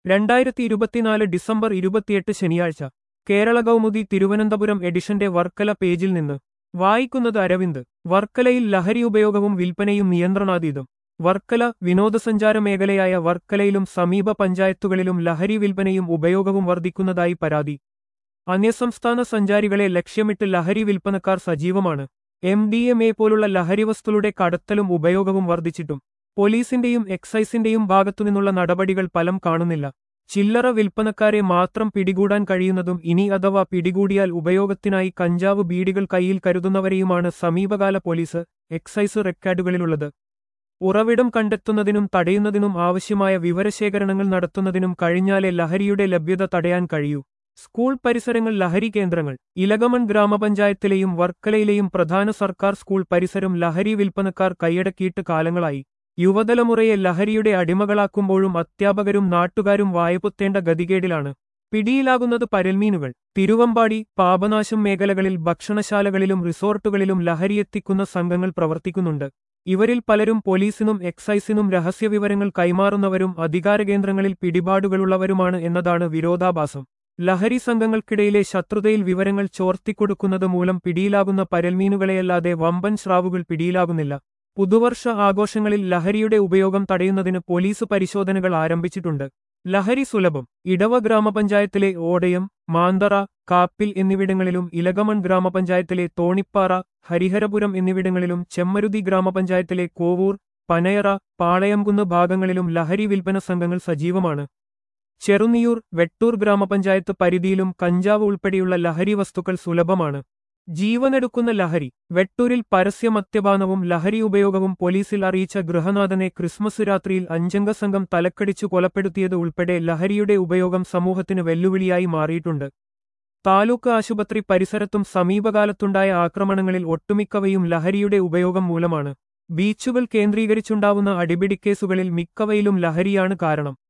രണ്ടായിരത്തി ഇരുപത്തിനാല് ഡിസംബർ ഇരുപത്തിയെട്ട് ശനിയാഴ്ച കേരള കൗമുദി തിരുവനന്തപുരം എഡിഷന്റെ വർക്കല പേജിൽ നിന്ന് വായിക്കുന്നത് അരവിന്ദ് വർക്കലയിൽ ലഹരി ഉപയോഗവും വിൽപ്പനയും നിയന്ത്രണാതീതം വർക്കല വിനോദസഞ്ചാര മേഖലയായ വർക്കലയിലും സമീപ പഞ്ചായത്തുകളിലും ലഹരി വിൽപ്പനയും ഉപയോഗവും വർദ്ധിക്കുന്നതായി പരാതി അന്യസംസ്ഥാന സഞ്ചാരികളെ ലക്ഷ്യമിട്ട് ലഹരി വിൽപ്പനക്കാർ സജീവമാണ് എം ഡി എം എ പോലുള്ള ലഹരിവസ്തുക്കളുടെ കടത്തലും ഉപയോഗവും വർദ്ധിച്ചിട്ടും പോലീസിന്റെയും എക്സൈസിന്റെയും ഭാഗത്തുനിന്നുള്ള നടപടികൾ ഫലം കാണുന്നില്ല ചില്ലറ വിൽപ്പനക്കാരെ മാത്രം പിടികൂടാൻ കഴിയുന്നതും ഇനി അഥവാ പിടികൂടിയാൽ ഉപയോഗത്തിനായി കഞ്ചാവ് ബീഡികൾ കയ്യിൽ കരുതുന്നവരെയുമാണ് സമീപകാല പോലീസ് എക്സൈസ് റെക്കോർഡുകളിലുള്ളത് ഉറവിടം കണ്ടെത്തുന്നതിനും തടയുന്നതിനും ആവശ്യമായ വിവരശേഖരണങ്ങൾ നടത്തുന്നതിനും കഴിഞ്ഞാലേ ലഹരിയുടെ ലഭ്യത തടയാൻ കഴിയൂ സ്കൂൾ പരിസരങ്ങൾ ലഹരി കേന്ദ്രങ്ങൾ ഇലകമൺ ഗ്രാമപഞ്ചായത്തിലെയും വർക്കലയിലെയും പ്രധാന സർക്കാർ സ്കൂൾ പരിസരം ലഹരി വിൽപ്പനക്കാർ കൈയടക്കിയിട്ട് കാലങ്ങളായി യുവതലമുറയെ ലഹരിയുടെ അടിമകളാക്കുമ്പോഴും അധ്യാപകരും നാട്ടുകാരും വായ്പൊത്തേണ്ട ഗതികേടിലാണ് പിടിയിലാകുന്നത് പരൽമീനുകൾ തിരുവമ്പാടി പാപനാശം മേഖലകളിൽ ഭക്ഷണശാലകളിലും റിസോർട്ടുകളിലും ലഹരിയെത്തിക്കുന്ന സംഘങ്ങൾ പ്രവർത്തിക്കുന്നുണ്ട് ഇവരിൽ പലരും പോലീസിനും എക്സൈസിനും രഹസ്യവിവരങ്ങൾ കൈമാറുന്നവരും അധികാരകേന്ദ്രങ്ങളിൽ പിടിപാടുകളുള്ളവരുമാണ് എന്നതാണ് വിരോധാഭാസം ലഹരി സംഘങ്ങൾക്കിടയിലെ ശത്രുതയിൽ വിവരങ്ങൾ ചോർത്തിക്കൊടുക്കുന്നത് മൂലം പിടിയിലാകുന്ന പരൽമീനുകളെയല്ലാതെ വമ്പൻ സ്രാവുകൾ പിടിയിലാകുന്നില്ല പുതുവർഷ ആഘോഷങ്ങളിൽ ലഹരിയുടെ ഉപയോഗം തടയുന്നതിന് പോലീസ് പരിശോധനകൾ ആരംഭിച്ചിട്ടുണ്ട് ലഹരി സുലഭം ഇടവ ഗ്രാമപഞ്ചായത്തിലെ ഓടയം മാന്തറ കാപ്പിൽ എന്നിവിടങ്ങളിലും ഇലകമൺ ഗ്രാമപഞ്ചായത്തിലെ തോണിപ്പാറ ഹരിഹരപുരം എന്നിവിടങ്ങളിലും ചെമ്മരുതി ഗ്രാമപഞ്ചായത്തിലെ കോവൂർ പനയറ പാളയംകുന്ന് ഭാഗങ്ങളിലും ലഹരി വിൽപ്പന സംഘങ്ങൾ സജീവമാണ് ചെറുനിയൂർ വെട്ടൂർ ഗ്രാമപഞ്ചായത്ത് പരിധിയിലും കഞ്ചാവ് ഉൾപ്പെടെയുള്ള ലഹരി വസ്തുക്കൾ സുലഭമാണ് ജീവനെടുക്കുന്ന ലഹരി വെട്ടൂരിൽ പരസ്യമദ്യപാനവും ലഹരി ഉപയോഗവും പോലീസിൽ അറിയിച്ച ഗൃഹനാഥനെ ക്രിസ്മസ് രാത്രിയിൽ അഞ്ചംഗ സംഘം തലക്കടിച്ചു കൊലപ്പെടുത്തിയത് ഉൾപ്പെടെ ലഹരിയുടെ ഉപയോഗം സമൂഹത്തിന് വെല്ലുവിളിയായി മാറിയിട്ടുണ്ട് താലൂക്ക് ആശുപത്രി പരിസരത്തും സമീപകാലത്തുണ്ടായ ആക്രമണങ്ങളിൽ ഒട്ടുമിക്കവയും ലഹരിയുടെ ഉപയോഗം മൂലമാണ് ബീച്ചുകൾ കേന്ദ്രീകരിച്ചുണ്ടാവുന്ന അടിപിടിക്കേസുകളിൽ മിക്കവയിലും ലഹരിയാണ് കാരണം